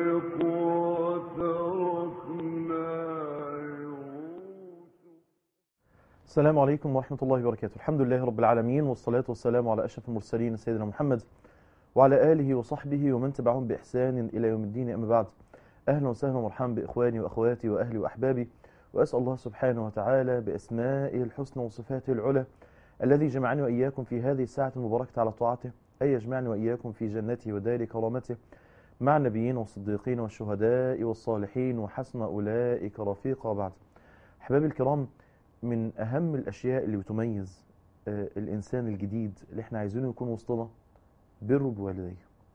السلام عليكم ورحمة الله وبركاته الحمد لله رب العالمين والصلاة والسلام على أشرف المرسلين سيدنا محمد وعلى آله وصحبه ومن تبعهم بإحسان إلى يوم الدين أما بعد أهلا وسهلا ومرحبا بإخواني وأخواتي وأهلي وأحبابي وأسأل الله سبحانه وتعالى بأسمائه الحسنى وصفاته العلى الذي جمعني وإياكم في هذه الساعة المباركة على طاعته أن يجمعني وإياكم في جنته ودار كرامته مع النبيين والصديقين والشهداء والصالحين وحسن أولئك رفيقا بعد أحبابي الكرام من أهم الأشياء اللي بتميز آه، الإنسان الجديد اللي احنا عايزينه يكون وسطنا بره بوالديه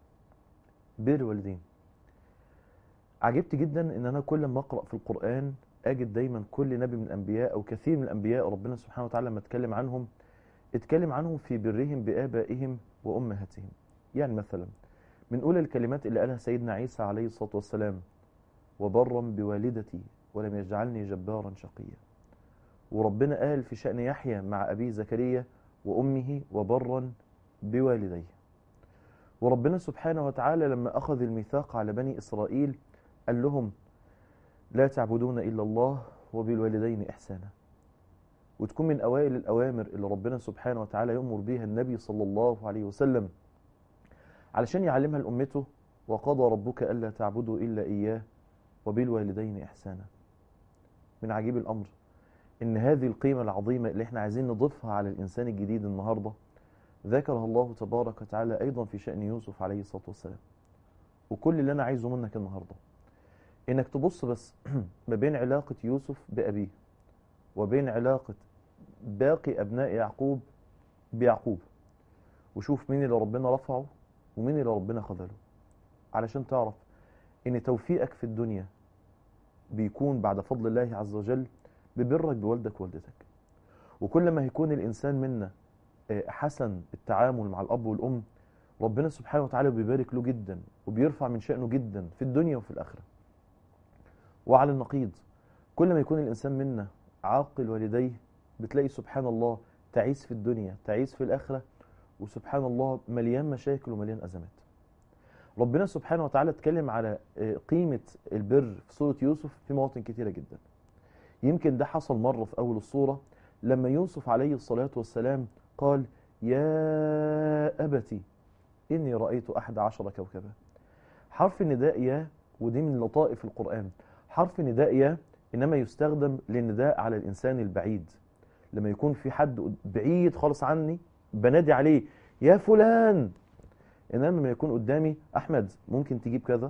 بر والدين عجبت جدا ان انا كل ما اقرا في القران اجد دايما كل نبي من الانبياء او كثير من الانبياء ربنا سبحانه وتعالى لما اتكلم عنهم اتكلم عنهم في برهم بابائهم وامهاتهم يعني مثلا من اولى الكلمات اللي قالها سيدنا عيسى عليه الصلاه والسلام وبرا بوالدتي ولم يجعلني جبارا شقيا وربنا قال في شأن يحيى مع أبيه زكريا وأمه وبرا بوالديه وربنا سبحانه وتعالى لما أخذ الميثاق على بني إسرائيل قال لهم لا تعبدون إلا الله وبالوالدين إحسانا وتكون من أوائل الأوامر اللي ربنا سبحانه وتعالى يأمر بها النبي صلى الله عليه وسلم علشان يعلمها لأمته وقضى ربك ألا تعبدوا إلا إياه وبالوالدين إحسانا من عجيب الأمر إن هذه القيمة العظيمة اللي احنا عايزين نضيفها على الإنسان الجديد النهاردة ذكرها الله تبارك وتعالى أيضا في شأن يوسف عليه الصلاة والسلام وكل اللي أنا عايزه منك النهاردة إنك تبص بس ما بين علاقة يوسف بأبيه وبين علاقة باقي أبناء يعقوب بيعقوب وشوف مين اللي ربنا رفعه ومين اللي ربنا خذله علشان تعرف إن توفيقك في الدنيا بيكون بعد فضل الله عز وجل ببرك بوالدك ووالدتك وكل ما هيكون الإنسان منا آه، حسن التعامل مع الأب والأم ربنا سبحانه وتعالى بيبارك له جدا وبيرفع من شأنه جدا في الدنيا وفي الآخرة وعلى النقيض كل ما يكون الإنسان منا عاقل والديه بتلاقي سبحان الله تعيس في الدنيا تعيس في الآخرة وسبحان الله مليان مشاكل ومليان أزمات ربنا سبحانه وتعالى اتكلم على آه، قيمة البر في سورة يوسف في مواطن كتيرة جدا يمكن ده حصل مرة في أول الصورة لما يوسف عليه الصلاة والسلام قال يا أبتي إني رأيت أحد عشر كوكبا حرف النداء يا ودي من لطائف القرآن حرف النداء يا إنما يستخدم للنداء على الإنسان البعيد لما يكون في حد بعيد خالص عني بنادي عليه يا فلان إنما لما يكون قدامي أحمد ممكن تجيب كذا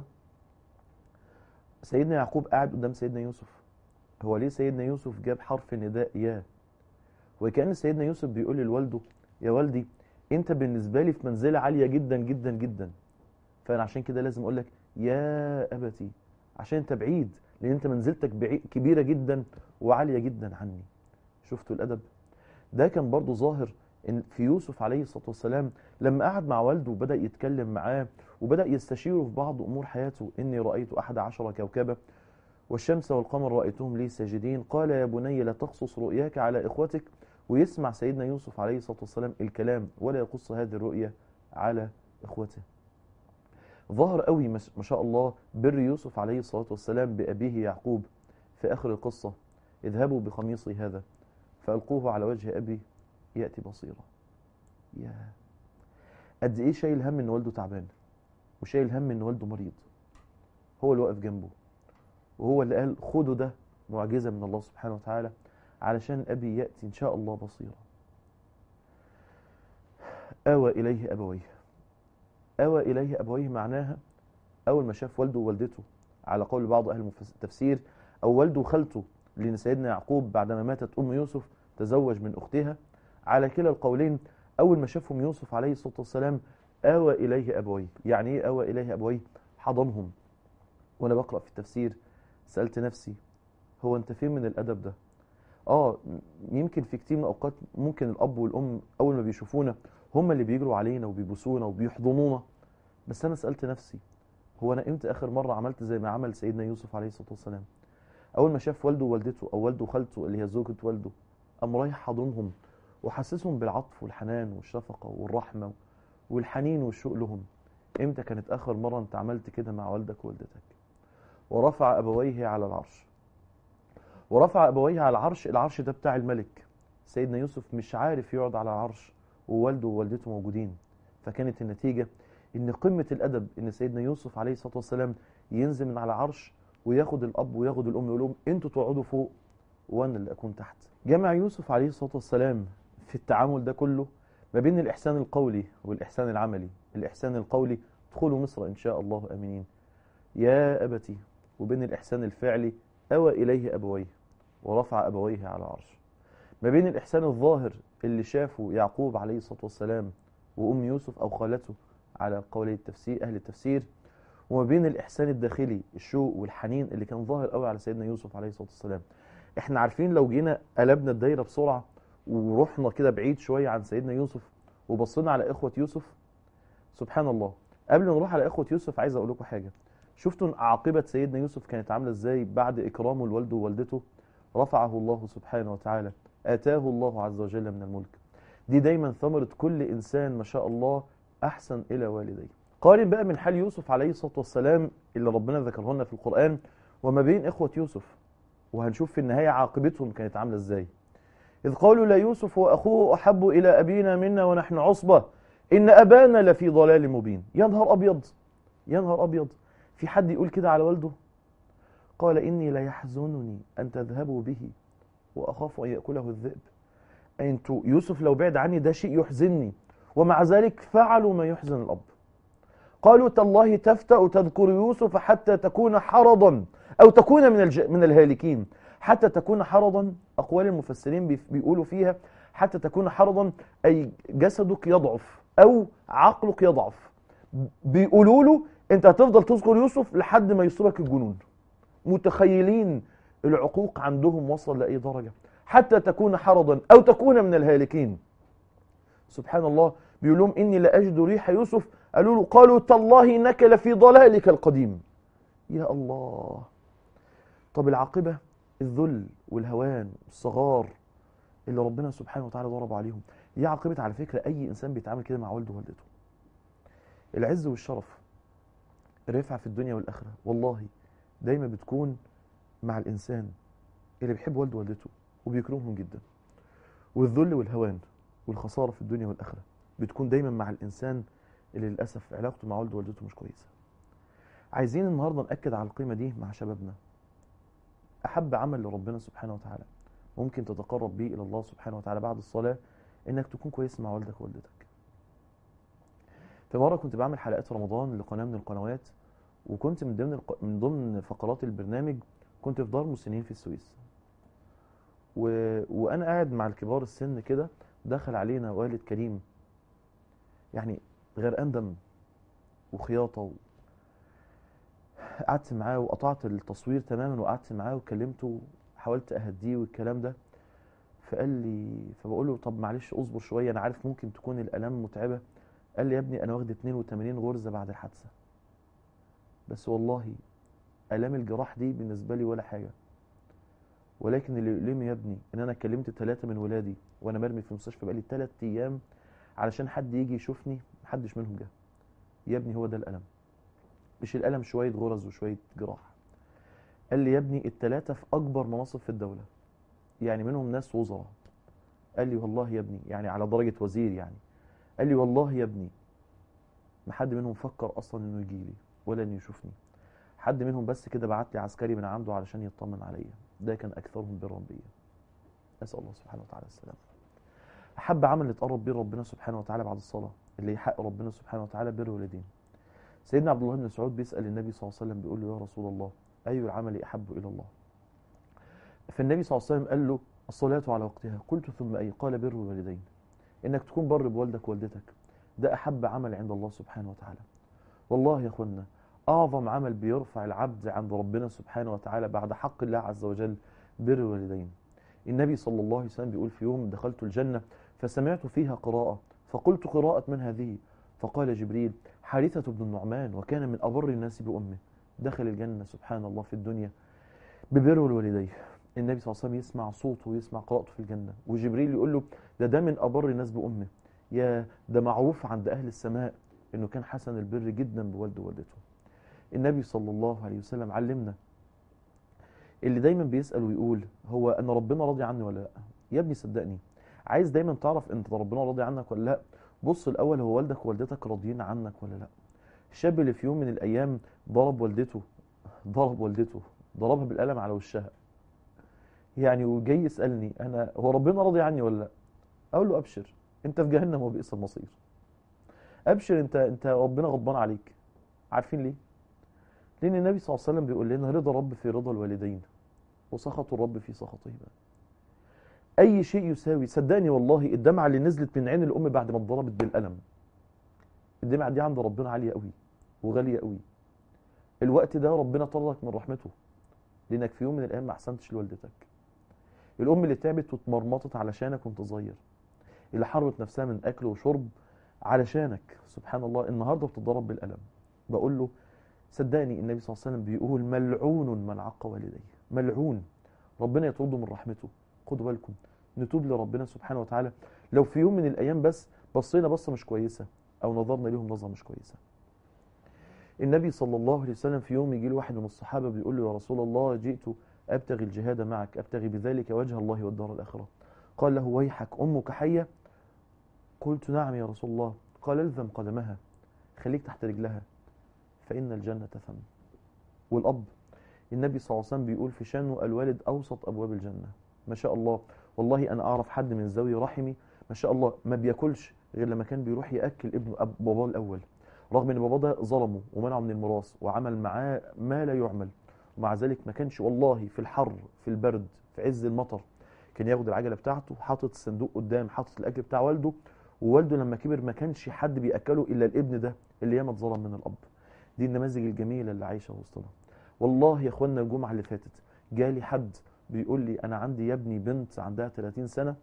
سيدنا يعقوب قاعد قدام سيدنا يوسف هو ليه سيدنا يوسف جاب حرف النداء يا وكأن سيدنا يوسف بيقول لوالده يا والدي انت بالنسبة لي في منزلة عالية جدا جدا جدا فانا عشان كده لازم اقول لك يا ابتي عشان انت بعيد لان انت منزلتك بعيد كبيرة جدا وعالية جدا عني شفتوا الادب ده كان برضو ظاهر ان في يوسف عليه الصلاة والسلام لما قعد مع والده وبدأ يتكلم معاه وبدأ يستشيره في بعض امور حياته اني رأيت احد عشر كوكبا والشمس والقمر رأيتهم لي ساجدين قال يا بني لا تقصص رؤياك على إخوتك ويسمع سيدنا يوسف عليه الصلاة والسلام الكلام ولا يقص هذه الرؤية على إخوته ظهر قوي ما شاء الله بر يوسف عليه الصلاة والسلام بأبيه يعقوب في آخر القصة اذهبوا بقميصي هذا فألقوه على وجه أبي يأتي بصيرا يا قد إيه شايل هم إن والده تعبان وشايل هم إن والده مريض هو اللي واقف جنبه وهو اللي قال خدوا ده معجزة من الله سبحانه وتعالى علشان أبي يأتي إن شاء الله بصيرا آوى إليه أبويه آوى إليه أبويه معناها أول ما شاف والده ووالدته على قول بعض أهل التفسير أو والده وخالته لأن سيدنا يعقوب بعدما ماتت أم يوسف تزوج من أختها على كلا القولين أول ما شافهم يوسف عليه الصلاة والسلام آوى إليه أبويه يعني إيه آوى إليه أبويه حضنهم وأنا بقرأ في التفسير سألت نفسي هو أنت فين من الأدب ده اه يمكن في كتير من الاوقات ممكن الاب والام اول ما بيشوفونا هم اللي بيجروا علينا وبيبوسونا وبيحضنونا بس انا سالت نفسي هو انا امتى اخر مره عملت زي ما عمل سيدنا يوسف عليه الصلاه والسلام اول ما شاف والده ووالدته او والده وخالته اللي هي زوجة والده قام رايح حاضنهم وحسسهم بالعطف والحنان والشفقه والرحمه والحنين والشوق لهم امتى كانت اخر مره انت عملت كده مع والدك ووالدتك ورفع ابويه على العرش ورفع ابويه على العرش العرش ده بتاع الملك سيدنا يوسف مش عارف يقعد على العرش ووالده ووالدته موجودين فكانت النتيجه ان قمه الادب ان سيدنا يوسف عليه الصلاه والسلام ينزل من على العرش وياخد الاب وياخد الام يقول لهم انتوا تقعدوا فوق وانا اللي اكون تحت جمع يوسف عليه الصلاه والسلام في التعامل ده كله ما بين الإحسان القولي والإحسان العملي الإحسان القولي ادخلوا مصر إن شاء الله آمنين يا أبتي وبين الإحسان الفعلي أوى إليه أبويه ورفع أبويه على العرش ما بين الإحسان الظاهر اللي شافه يعقوب عليه الصلاة والسلام وأم يوسف أو خالته على قولي التفسير أهل التفسير وما بين الإحسان الداخلي الشوق والحنين اللي كان ظاهر قوي على سيدنا يوسف عليه الصلاة والسلام احنا عارفين لو جينا قلبنا الدايرة بسرعة ورحنا كده بعيد شوية عن سيدنا يوسف وبصينا على إخوة يوسف سبحان الله قبل ما نروح على إخوة يوسف عايز أقول لكم حاجة شفتوا عاقبة سيدنا يوسف كانت عاملة إزاي بعد إكرامه لوالده ووالدته رفعه الله سبحانه وتعالى آتاه الله عز وجل من الملك دي دايما ثمرة كل إنسان ما شاء الله أحسن إلى والديه قارن بقى من حال يوسف عليه الصلاة والسلام اللي ربنا ذكره لنا في القرآن وما بين إخوة يوسف وهنشوف في النهاية عاقبتهم كانت عاملة إزاي إذ قالوا لا يوسف وأخوه أحب إلى أبينا منا ونحن عصبة إن أبانا لفي ضلال مبين يا نهار أبيض يا نهار أبيض في حد يقول كده على والده قال إني ليحزنني أن تذهبوا به وأخاف أن يأكله الذئب أنتوا يوسف لو بعد عني ده شيء يحزنني ومع ذلك فعلوا ما يحزن الأب قالوا تالله تفتأ تذكر يوسف حتى تكون حرضا أو تكون من الج... من الهالكين حتى تكون حرضا أقوال المفسرين بي- بيقولوا فيها حتى تكون حرضا أي جسدك يضعف أو عقلك يضعف بيقولوا له أنت هتفضل تذكر يوسف لحد ما يصيبك الجنون متخيلين العقوق عندهم وصل لأي درجة حتى تكون حرضا أو تكون من الهالكين سبحان الله بيقول لهم إني لأجد ريح يوسف قالوا له قالوا تالله إنك لفي ضلالك القديم يا الله طب العاقبة الذل والهوان والصغار اللي ربنا سبحانه وتعالى ضرب عليهم دي عاقبة على فكرة أي إنسان بيتعامل كده مع والده ووالدته العز والشرف الرفعة في الدنيا والآخرة والله دايما بتكون مع الإنسان اللي بيحب والده ووالدته وبيكرمهم جدا والذل والهوان والخسارة في الدنيا والآخرة بتكون دايما مع الإنسان اللي للأسف علاقته مع والده ووالدته مش كويسة عايزين النهاردة نأكد على القيمة دي مع شبابنا أحب عمل لربنا سبحانه وتعالى ممكن تتقرب بيه إلى الله سبحانه وتعالى بعد الصلاة إنك تكون كويس مع والدك ووالدتك في مرة كنت بعمل حلقات رمضان لقناة من القنوات وكنت من ضمن الق... من ضمن فقرات البرنامج كنت في دار مسنين في السويس و... وأنا قاعد مع الكبار السن كده دخل علينا والد كريم يعني غرقان دم وخياطة و... قعدت معاه وقطعت التصوير تماما وقعدت معاه وكلمته حاولت اهديه والكلام ده فقال لي فبقول له طب معلش اصبر شويه انا عارف ممكن تكون الالام متعبه قال لي يا ابني انا واخد 82 غرزه بعد الحادثه بس والله الام الجراح دي بالنسبه لي ولا حاجه ولكن اللي يؤلمني يا ابني ان انا كلمت ثلاثه من ولادي وانا مرمي في المستشفى بقالي ثلاث ايام علشان حد يجي يشوفني محدش منهم جه يا ابني هو ده الالم مش الألم شوية غرز وشوية جراح قال لي يا ابني التلاتة في أكبر مناصب في الدولة يعني منهم ناس وزراء قال لي والله يا ابني يعني على درجة وزير يعني قال لي والله يا ابني ما حد منهم فكر أصلا إنه يجي لي ولا إنه يشوفني حد منهم بس كده بعت لي عسكري من عنده علشان يطمن عليا ده كان أكثرهم برا بيا أسأل الله سبحانه وتعالى السلامة أحب عمل يتقرب بيه ربنا سبحانه وتعالى بعد الصلاة اللي يحق ربنا سبحانه وتعالى بر والدين سيدنا عبد الله بن مسعود بيسأل النبي صلى الله عليه وسلم بيقول له يا رسول الله أي العمل أحب إلى الله فالنبي صلى الله عليه وسلم قال له الصلاة على وقتها قلت ثم أي قال بر الوالدين إنك تكون بر بوالدك ووالدتك ده أحب عمل عند الله سبحانه وتعالى والله يا أخوانا أعظم عمل بيرفع العبد عند ربنا سبحانه وتعالى بعد حق الله عز وجل بر الوالدين النبي صلى الله عليه وسلم بيقول في يوم دخلت الجنة فسمعت فيها قراءة فقلت قراءة من هذه فقال جبريل حارثة بن النعمان وكان من أبر الناس بأمه دخل الجنة سبحان الله في الدنيا ببر الوالدين النبي صلى الله عليه وسلم يسمع صوته ويسمع قراءته في الجنة وجبريل يقول له ده ده من أبر الناس بأمه يا ده معروف عند أهل السماء انه كان حسن البر جدا بوالده ووالدته النبي صلى الله عليه وسلم علمنا اللي دايما بيسأل ويقول هو انا ربنا راضي عني ولا لا يا ابني صدقني عايز دايما تعرف انت ربنا راضي عنك ولا لا بص الاول هو والدك ووالدتك راضيين عنك ولا لا الشاب اللي في يوم من الايام ضرب والدته ضرب والدته ضربها بالقلم على وشها يعني وجاي يسالني انا هو ربنا راضي عني ولا لا اقول له ابشر انت في جهنم وبئس المصير ابشر انت انت ربنا غضبان عليك عارفين ليه لان النبي صلى الله عليه وسلم بيقول لنا رضا رب في رضا الوالدين وسخط الرب في سخطهما اي شيء يساوي صدقني والله الدمعه اللي نزلت من عين الام بعد ما اتضربت بالقلم الدمعه دي عند ربنا عاليه قوي وغاليه قوي الوقت ده ربنا طردك من رحمته لانك في يوم من الايام ما احسنتش لوالدتك الام اللي تعبت واتمرمطت علشانك وانت صغير اللي حرمت نفسها من اكل وشرب علشانك سبحان الله النهارده بتتضرب بالقلم بقول له صدقني النبي صلى الله عليه وسلم بيقول ملعون من عق والديه ملعون ربنا يطرده من رحمته خدوا بالكم نتوب لربنا سبحانه وتعالى لو في يوم من الايام بس بصينا بصه مش كويسه او نظرنا ليهم نظره مش كويسه النبي صلى الله عليه وسلم في يوم يجي له واحد من الصحابه بيقول له يا رسول الله جئت ابتغي الجهاد معك ابتغي بذلك وجه الله والدار الاخره قال له ويحك امك حيه قلت نعم يا رسول الله قال الزم قدمها خليك تحت رجلها فان الجنه ثم والاب النبي صلى الله عليه وسلم بيقول في شانه الوالد اوسط ابواب الجنه ما شاء الله والله انا اعرف حد من ذوي رحمي ما شاء الله ما بياكلش غير لما كان بيروح ياكل ابنه أب باباه الاول رغم ان باباه ده ظلمه ومنعه من الميراث وعمل معاه ما لا يعمل ومع ذلك ما كانش والله في الحر في البرد في عز المطر كان ياخد العجله بتاعته حاطط الصندوق قدام حاطط الاكل بتاع والده ووالده لما كبر ما كانش حد بياكله الا الابن ده اللي ياما اتظلم من الاب دي النماذج الجميله اللي عايشه وسطنا والله يا اخوانا الجمعه اللي فاتت جالي حد بيقول لي انا عندي يا ابني بنت عندها 30 سنه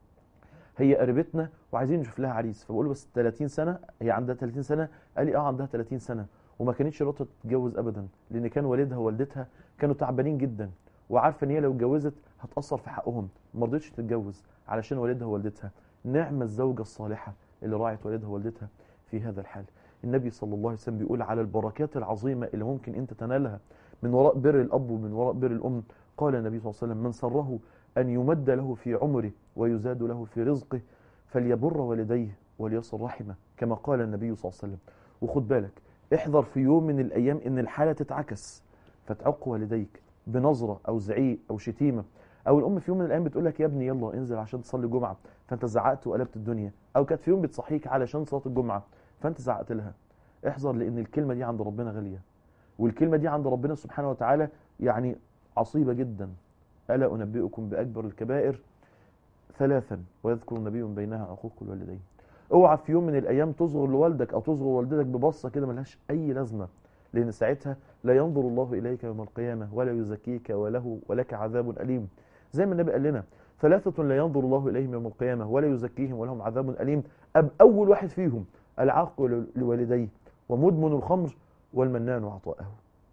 هي قريبتنا وعايزين نشوف لها عريس فبقول له بس 30 سنه هي عندها 30 سنه قال لي اه عندها 30 سنه وما كانتش راضيه تتجوز ابدا لان كان والدها ووالدتها كانوا تعبانين جدا وعارفه ان هي لو اتجوزت هتاثر في حقهم ما رضتش تتجوز علشان والدها ووالدتها نعم الزوجه الصالحه اللي راعت والدها ووالدتها في هذا الحال النبي صلى الله عليه وسلم بيقول على البركات العظيمه اللي ممكن انت تنالها من وراء بر الاب ومن وراء بر الام قال النبي صلى الله عليه وسلم من سره أن يمد له في عمره ويزاد له في رزقه فليبر والديه وليصل رحمه كما قال النبي صلى الله عليه وسلم وخد بالك احذر في يوم من الأيام إن الحالة تتعكس فتعق والديك بنظرة أو زعيق أو شتيمة أو الأم في يوم من الأيام بتقول لك يا ابني يلا انزل عشان تصلي جمعة فأنت زعقت وقلبت الدنيا أو كانت في يوم بتصحيك علشان صلاة الجمعة فأنت زعقت لها احذر لأن الكلمة دي عند ربنا غالية والكلمة دي عند ربنا سبحانه وتعالى يعني عصيبة جدا ألا أنبئكم بأكبر الكبائر ثلاثا ويذكر النبي من بينها عقوق الوالدين اوعى في يوم من الأيام تصغر لوالدك أو تصغر والدتك ببصة كده ملهاش أي لازمة لأن ساعتها لا ينظر الله إليك يوم القيامة ولا يزكيك وله ولك عذاب أليم زي ما النبي قال لنا ثلاثة لا ينظر الله إليهم يوم القيامة ولا يزكيهم ولهم عذاب أليم أب أول واحد فيهم العاق لوالديه ومدمن الخمر والمنان عطاءه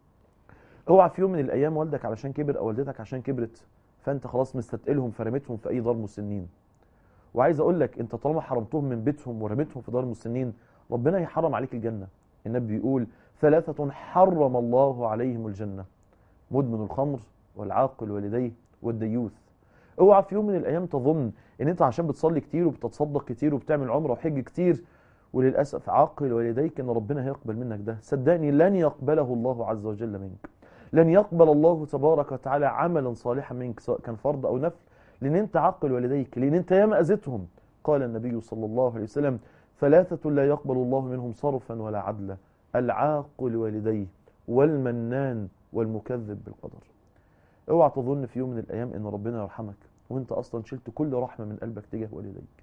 اوعى في يوم من الايام والدك علشان كبر او والدتك عشان كبرت فانت خلاص مستثقلهم فرميتهم في اي دار مسنين وعايز اقول لك انت طالما حرمتهم من بيتهم ورميتهم في دار مسنين ربنا هيحرم عليك الجنه النبي بيقول ثلاثه حرم الله عليهم الجنه مدمن الخمر والعاقل والديه والديوث اوعى في يوم من الايام تظن ان انت عشان بتصلي كتير وبتتصدق كتير وبتعمل عمره وحج كتير وللاسف عاقل والديك ان ربنا هيقبل منك ده صدقني لن يقبله الله عز وجل منك لن يقبل الله تبارك وتعالى عملا صالحا منك سواء كان فرض او نفل لان انت عقل والديك لان انت ياما اذيتهم قال النبي صلى الله عليه وسلم ثلاثة لا يقبل الله منهم صرفا ولا عدلا العاقل والديه والمنان والمكذب بالقدر اوعى تظن في يوم من الايام ان ربنا يرحمك وانت اصلا شلت كل رحمه من قلبك تجاه والديك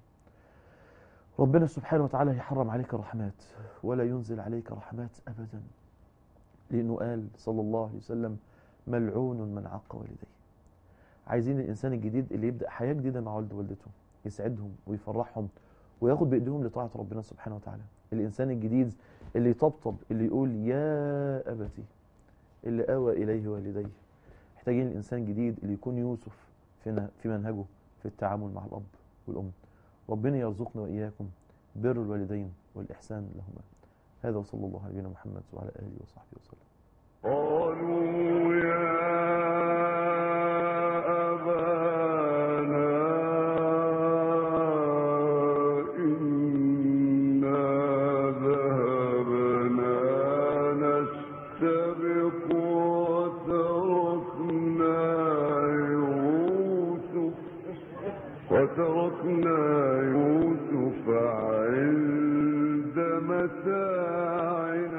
ربنا سبحانه وتعالى يحرم عليك رحمات ولا ينزل عليك رحمات ابدا لانه قال صلى الله عليه وسلم ملعون من عق والديه عايزين الانسان الجديد اللي يبدا حياه جديده مع والده ووالدته يسعدهم ويفرحهم وياخد بايديهم لطاعه ربنا سبحانه وتعالى الانسان الجديد اللي يطبطب اللي يقول يا ابتي اللي اوى اليه والديه محتاجين الانسان جديد اللي يكون يوسف في في منهجه في التعامل مع الاب والام ربنا يرزقنا واياكم بر الوالدين والاحسان لهما هذا وصلى الله على نبينا محمد وعلى اله وصحبه وسلم قالوا يا أبانا إنا ذهبنا نستبق وتركنا يوسف وتركنا يوسف عند متاعنا